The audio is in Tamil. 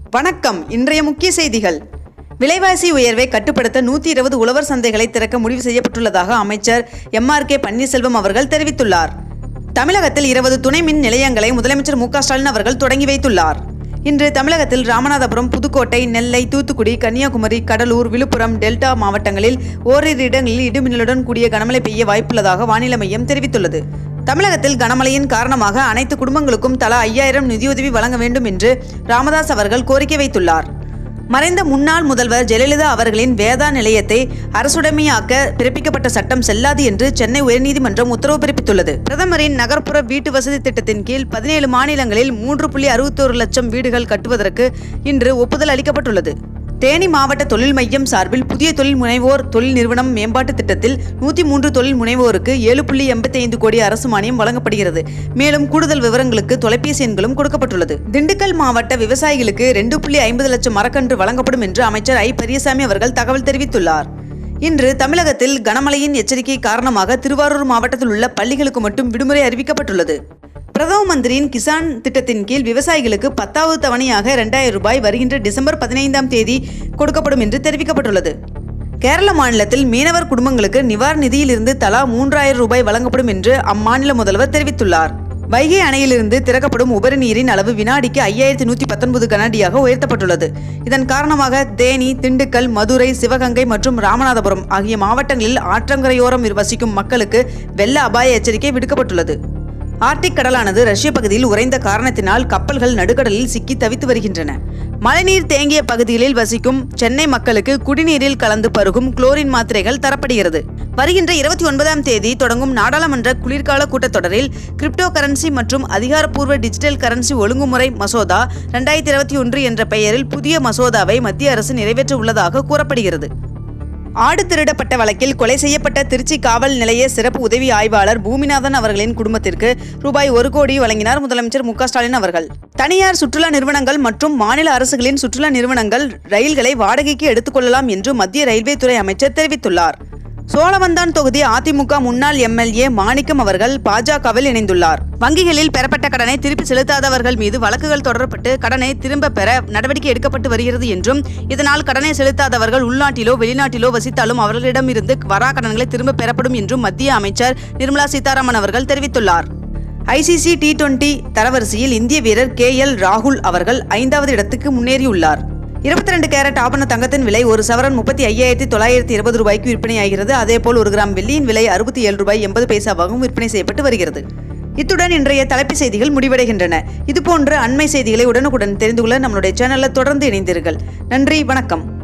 வணக்கம் இன்றைய முக்கிய செய்திகள் விலைவாசி உயர்வை கட்டுப்படுத்த நூற்றி இருபது உழவர் சந்தைகளை திறக்க முடிவு செய்யப்பட்டுள்ளதாக அமைச்சர் எம் ஆர் கே பன்னீர்செல்வம் அவர்கள் தெரிவித்துள்ளார் தமிழகத்தில் இருபது துணை மின் நிலையங்களை முதலமைச்சர் மு க ஸ்டாலின் அவர்கள் தொடங்கி வைத்துள்ளார் இன்று தமிழகத்தில் ராமநாதபுரம் புதுக்கோட்டை நெல்லை தூத்துக்குடி கன்னியாகுமரி கடலூர் விழுப்புரம் டெல்டா மாவட்டங்களில் ஓரிரு இடங்களில் இடிமின்னலுடன் கூடிய கனமழை பெய்ய வாய்ப்புள்ளதாக வானிலை மையம் தெரிவித்துள்ளது தமிழகத்தில் கனமழையின் காரணமாக அனைத்து குடும்பங்களுக்கும் தலா ஐயாயிரம் நிதியுதவி வழங்க வேண்டும் என்று ராமதாஸ் அவர்கள் கோரிக்கை வைத்துள்ளார் மறைந்த முன்னாள் முதல்வர் ஜெயலலிதா அவர்களின் வேதா நிலையத்தை அரசுடைமையாக்க பிறப்பிக்கப்பட்ட சட்டம் செல்லாது என்று சென்னை உயர்நீதிமன்றம் உத்தரவு பிறப்பித்துள்ளது பிரதமரின் நகர்ப்புற வீட்டு வசதி திட்டத்தின் கீழ் பதினேழு மாநிலங்களில் மூன்று புள்ளி அறுபத்தோரு லட்சம் வீடுகள் கட்டுவதற்கு இன்று ஒப்புதல் அளிக்கப்பட்டுள்ளது தேனி மாவட்ட தொழில் மையம் சார்பில் புதிய தொழில் முனைவோர் தொழில் நிறுவனம் மேம்பாட்டு திட்டத்தில் நூற்றி மூன்று தொழில் முனைவோருக்கு ஏழு புள்ளி எண்பத்தி ஐந்து கோடி அரசு மானியம் வழங்கப்படுகிறது மேலும் கூடுதல் விவரங்களுக்கு தொலைபேசி எண்களும் கொடுக்கப்பட்டுள்ளது திண்டுக்கல் மாவட்ட விவசாயிகளுக்கு ரெண்டு புள்ளி ஐம்பது லட்சம் மரக்கன்று வழங்கப்படும் என்று அமைச்சர் ஐ பெரியசாமி அவர்கள் தகவல் தெரிவித்துள்ளார் இன்று தமிழகத்தில் கனமழையின் எச்சரிக்கை காரணமாக திருவாரூர் மாவட்டத்தில் உள்ள பள்ளிகளுக்கு மட்டும் விடுமுறை அறிவிக்கப்பட்டுள்ளது பிரதம மந்திரியின் கிசான் திட்டத்தின் கீழ் விவசாயிகளுக்கு பத்தாவது தவணையாக இரண்டாயிரம் ரூபாய் வருகின்ற டிசம்பர் பதினைந்தாம் தேதி கொடுக்கப்படும் என்று தெரிவிக்கப்பட்டுள்ளது கேரள மாநிலத்தில் மீனவர் குடும்பங்களுக்கு நிவாரண நிதியிலிருந்து தலா மூன்றாயிரம் ரூபாய் வழங்கப்படும் என்று அம்மாநில முதல்வர் தெரிவித்துள்ளார் வைகை அணையிலிருந்து திறக்கப்படும் உபரி நீரின் அளவு வினாடிக்கு ஐயாயிரத்தி நூற்றி பத்தொன்பது கனஅடியாக உயர்த்தப்பட்டுள்ளது இதன் காரணமாக தேனி திண்டுக்கல் மதுரை சிவகங்கை மற்றும் ராமநாதபுரம் ஆகிய மாவட்டங்களில் ஆற்றங்கரையோரம் வசிக்கும் மக்களுக்கு வெள்ள அபாய எச்சரிக்கை விடுக்கப்பட்டுள்ளது ஆர்டிக் கடலானது ரஷ்ய பகுதியில் உறைந்த காரணத்தினால் கப்பல்கள் நடுக்கடலில் சிக்கி தவித்து வருகின்றன மழைநீர் தேங்கிய பகுதிகளில் வசிக்கும் சென்னை மக்களுக்கு குடிநீரில் கலந்து பருகும் குளோரின் மாத்திரைகள் தரப்படுகிறது வருகின்ற இருபத்தி ஒன்பதாம் தேதி தொடங்கும் நாடாளுமன்ற குளிர்கால கூட்டத்தொடரில் கிரிப்டோ கரன்சி மற்றும் அதிகாரப்பூர்வ டிஜிட்டல் கரன்சி ஒழுங்குமுறை மசோதா ரெண்டாயிரத்தி இருபத்தி ஒன்று என்ற பெயரில் புதிய மசோதாவை மத்திய அரசு நிறைவேற்ற உள்ளதாக கூறப்படுகிறது ஆடு திருடப்பட்ட வழக்கில் கொலை செய்யப்பட்ட திருச்சி காவல் நிலைய சிறப்பு உதவி ஆய்வாளர் பூமிநாதன் அவர்களின் குடும்பத்திற்கு ரூபாய் ஒரு கோடி வழங்கினார் முதலமைச்சர் மு க ஸ்டாலின் அவர்கள் தனியார் சுற்றுலா நிறுவனங்கள் மற்றும் மாநில அரசுகளின் சுற்றுலா நிறுவனங்கள் ரயில்களை வாடகைக்கு எடுத்துக்கொள்ளலாம் என்று மத்திய ரயில்வே துறை அமைச்சர் தெரிவித்துள்ளார் சோழவந்தான் தொகுதி அதிமுக முன்னாள் எம்எல்ஏ மாணிக்கம் அவர்கள் பாஜகவில் இணைந்துள்ளார் வங்கிகளில் பெறப்பட்ட கடனை திருப்பி செலுத்தாதவர்கள் மீது வழக்குகள் தொடரப்பட்டு கடனை திரும்ப பெற நடவடிக்கை எடுக்கப்பட்டு வருகிறது என்றும் இதனால் கடனை செலுத்தாதவர்கள் உள்நாட்டிலோ வெளிநாட்டிலோ வசித்தாலும் அவர்களிடமிருந்து வரா கடன்களை திரும்ப பெறப்படும் என்றும் மத்திய அமைச்சர் நிர்மலா சீதாராமன் அவர்கள் தெரிவித்துள்ளார் ஐசிசி டி டுவெண்டி தரவரிசையில் இந்திய வீரர் கே எல் ராகுல் அவர்கள் ஐந்தாவது இடத்துக்கு முன்னேறியுள்ளார் இருபத்தி ரெண்டு கேரட் ஆபண தங்கத்தின் விலை ஒரு சவரன் முப்பத்தி ஐயாயிரத்தி தொள்ளாயிரத்தி இருபது ரூபாய்க்கு விற்பனையாகிறது அதேபோல் ஒரு கிராம் வெள்ளியின் விலை அறுபத்தி ஏழு ரூபாய் எண்பது பைசாவாகவும் விற்பனை செய்யப்பட்டு வருகிறது இத்துடன் இன்றைய தலைப்புச் செய்திகள் முடிவடைகின்றன இதுபோன்ற அண்மை செய்திகளை உடனுக்குடன் தெரிந்து கொள்ள நம்மளுடைய சேனலில் தொடர்ந்து இணைந்தீர்கள் நன்றி வணக்கம்